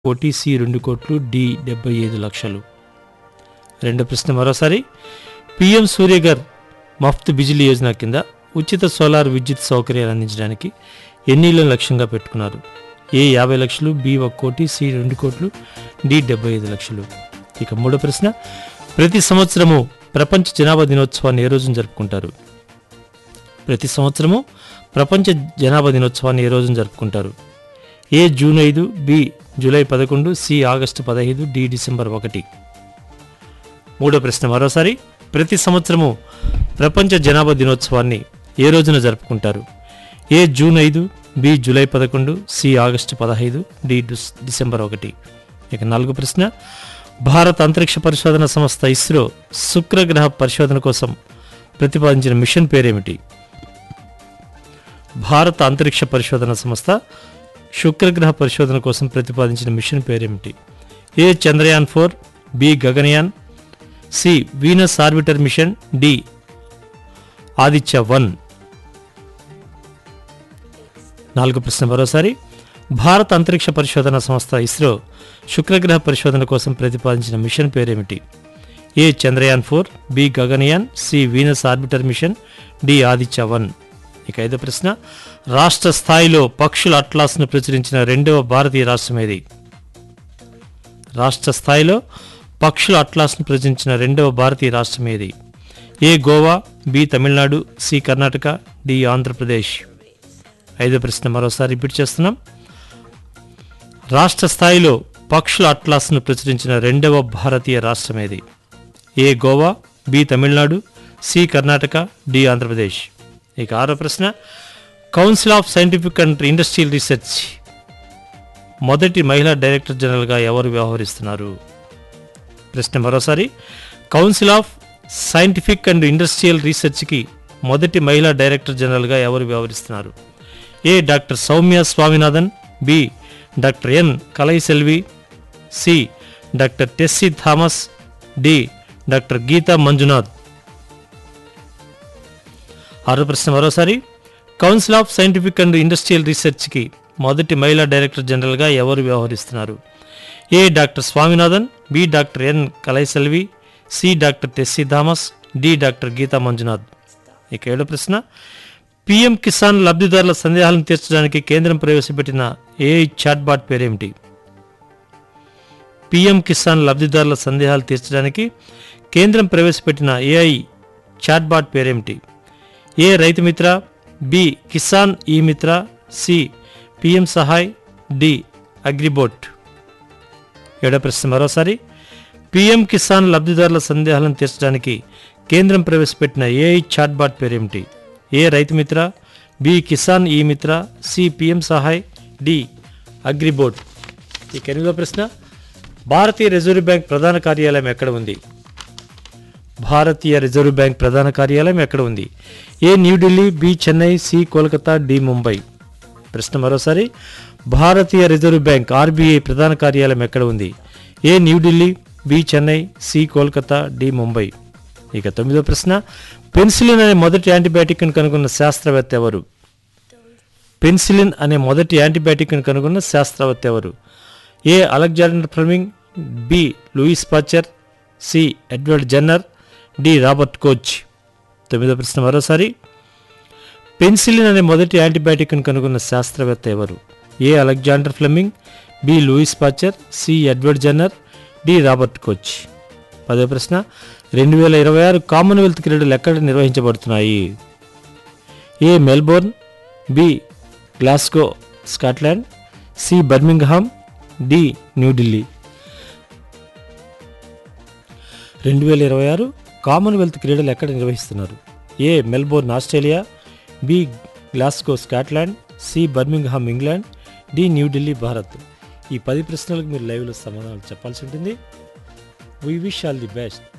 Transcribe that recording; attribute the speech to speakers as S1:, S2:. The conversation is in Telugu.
S1: కోటి సి రెండు కోట్లు డి డెబ్బై ఐదు లక్షలు రెండో ప్రశ్న మరోసారి పిఎం సూర్యగర్ మఫ్త్ బిజిలీ యోజన కింద ఉచిత సోలార్ విద్యుత్ సౌకర్యాలు అందించడానికి ఎన్ని ఇళ్లను లక్ష్యంగా పెట్టుకున్నారు ఏ యాభై లక్షలు బి ఒక కోటి సి రెండు కోట్లు డి డెబ్బై ఐదు లక్షలు ఇక మూడో ప్రశ్న ప్రతి సంవత్సరము ప్రపంచ జనాభా దినోత్సవాన్ని ఏ రోజున జరుపుకుంటారు ప్రతి సంవత్సరము ప్రపంచ జనాభా దినోత్సవాన్ని ఏ రోజున జరుపుకుంటారు ఏ జూన్ ఐదు బి జూలై పదకొండు సి ఆగస్టు పదహైదు డి డిసెంబర్ ఒకటి మూడో ప్రశ్న మరోసారి ప్రతి సంవత్సరము ప్రపంచ జనాభా దినోత్సవాన్ని ఏ రోజున జరుపుకుంటారు ఏ జూన్ ఐదు బి జూలై పదకొండు సి ఆగస్టు పదహైదు డి డిస్- డిసెంబర్ ఒకటి ఇక నాలుగో ప్రశ్న భారత అంతరిక్ష పరిశోధన సంస్థ ఇస్రో శుక్రగ్రహ పరిశోధన కోసం ప్రతిపాదించిన మిషన్ పేరేమిటి భారత అంతరిక్ష పరిశోధన సంస్థ శుక్రగ్రహ పరిశోధన కోసం ప్రతిపాదించిన మిషన్ పేరేమిటి A Chandrayaan four B Gaganyaan C Venus orbiter mission D Aditya one నాలుగు ప్రశ్న మరోసారి భారత అంతరిక్ష పరిశోధన సంస్థ ఇస్రో శుక్రగ్రహ పరిశోధన కోసం ప్రతిపాదించిన మిషన్ పేరేమిటి A Chandrayaan four B Gaganyaan C Venus orbiter mission D Aditya one ఇక ఐదో ప్రశ్న రాష్ట్ర స్థాయిలో పక్షుల అట్లాస్ను ప్రచురించిన రెండవ భారతీయ రాష్ట్రం ఏది రాష్ట్ర స్థాయిలో పక్షుల అట్లాస్ను ప్రచురించిన రెండవ భారతీయ రాష్ట్రం ఏది A Goa B Tamil Nadu C Karnataka D Andhra Pradesh ఐదో ప్రశ్న మరోసారి రిపీట్ చేస్తున్నాం రాష్ట్ర స్థాయిలో పక్షుల అట్లాస్ను ప్రచురించిన రెండవ భారతీయ రాష్ట్రం ఏది A Goa B Tamil Nadu C Karnataka D Andhra Pradesh ఇక ఆరో ప్రశ్న council of scientific and industrial research మొదటి మహిళా డైరెక్టర్ జనరల్గా ఎవరు వ్యవహరిస్తున్నారు ప్రశ్న మరోసారి council of scientific and industrial రీసెర్చ్కి మొదటి మహిళా డైరెక్టర్ జనరల్గా ఎవరు వ్యవహరిస్తున్నారు A doctor Soumya Swaminathan B doctor N Kalaiselvi C doctor Tessy Thomas D doctor Geeta Manjunath ఆరో ప్రశ్న మరోసారి council of scientific and industrial రీసెర్చ్కి మొదటి మహిళా డైరెక్టర్ జనరల్గా ఎవరు వ్యవహరిస్తున్నారు A doctor Swaminathan B doctor N Kalaiselvi C doctor Tessy Thomas D doctor Geeta Manjunath ఇక ఏడో ప్రశ్న పిఎం కిసాన్ లబ్ధిదారుల సందేహాలను తీర్చడానికి కేంద్రం ప్రవేశపెట్టిన ఏఐ చాట్బాట్ పేరేమిటి పిఎం కిసాన్ లబ్ధిదారుల సందేహాలు తీర్చడానికి కేంద్రం ప్రవేశపెట్టిన ఏఐ చాట్బాట్ పేరేమిటి ఏ రైతు మిత్ర B Kisan e Mitra C PM Sahay D agribot ఏడో ప్రశ్న మరోసారి పిఎం కిసాన్ లబ్ధిదారుల సందేహాలను తీర్చడానికి కేంద్రం ప్రవేశపెట్టిన ఏఐ చాట్బాట్ పేరేమిటి ఏ రైతు మిత్ర B Kisan e Mitra C PM Sahay D agribot ఈ ఎనిమిదో ప్రశ్న భారతీయ రిజర్వ్ బ్యాంక్ ప్రధాన కార్యాలయం ఎక్కడ ఉంది భారతీయ రిజర్వ్ బ్యాంక్ ప్రధాన కార్యాలయం ఎక్కడ ఉంది A New Delhi B Chennai C Kolkata D Mumbai ప్రశ్న మరోసారి భారతీయ రిజర్వ్ బ్యాంక్ ఆర్బీఐ ప్రధాన కార్యాలయం ఎక్కడ ఉంది A New Delhi B Chennai C Kolkata D Mumbai ఇక తొమ్మిదో ప్రశ్న పెన్సిలిన్ అనే మొదటి యాంటీబయాటిక్ను కనుగొన్న శాస్త్రవేత్త ఎవరు పెన్సిలిన్ అనే మొదటి యాంటీబయాటిక్ను కనుగొన్న శాస్త్రవేత్త ఎవరు A Alexander Fleming B Louis Pasteur C Edward Jenner D Robert Koch తొమ్మిదో ప్రశ్న మరోసారి పెన్సిలిన్ అనే మొదటి యాంటీబయాటిక్ను కనుగొన్న శాస్త్రవేత్త ఎవరు A Alexander Fleming B Louis Pasteur C Edward Jenner D Robert Koch పదో ప్రశ్న రెండు వేల ఇరవై ఆరు కామన్వెల్త్ క్రీడలు ఎక్కడ నిర్వహించబడుతున్నాయి A Melbourne B Glasgow Scotland C Birmingham D New Delhi రెండు వేల ఇరవై ఆరు కామన్వెల్త్ క్రీడలు ఎక్కడ నిర్వహిస్తున్నారు A Melbourne Australia B Glasgow Scotland C Birmingham England D New Delhi Bharat ఈ పది ప్రశ్నలకు మీరు లైవ్లో సమాధానాలు చెప్పాల్సి ఉంటుంది we wish all the best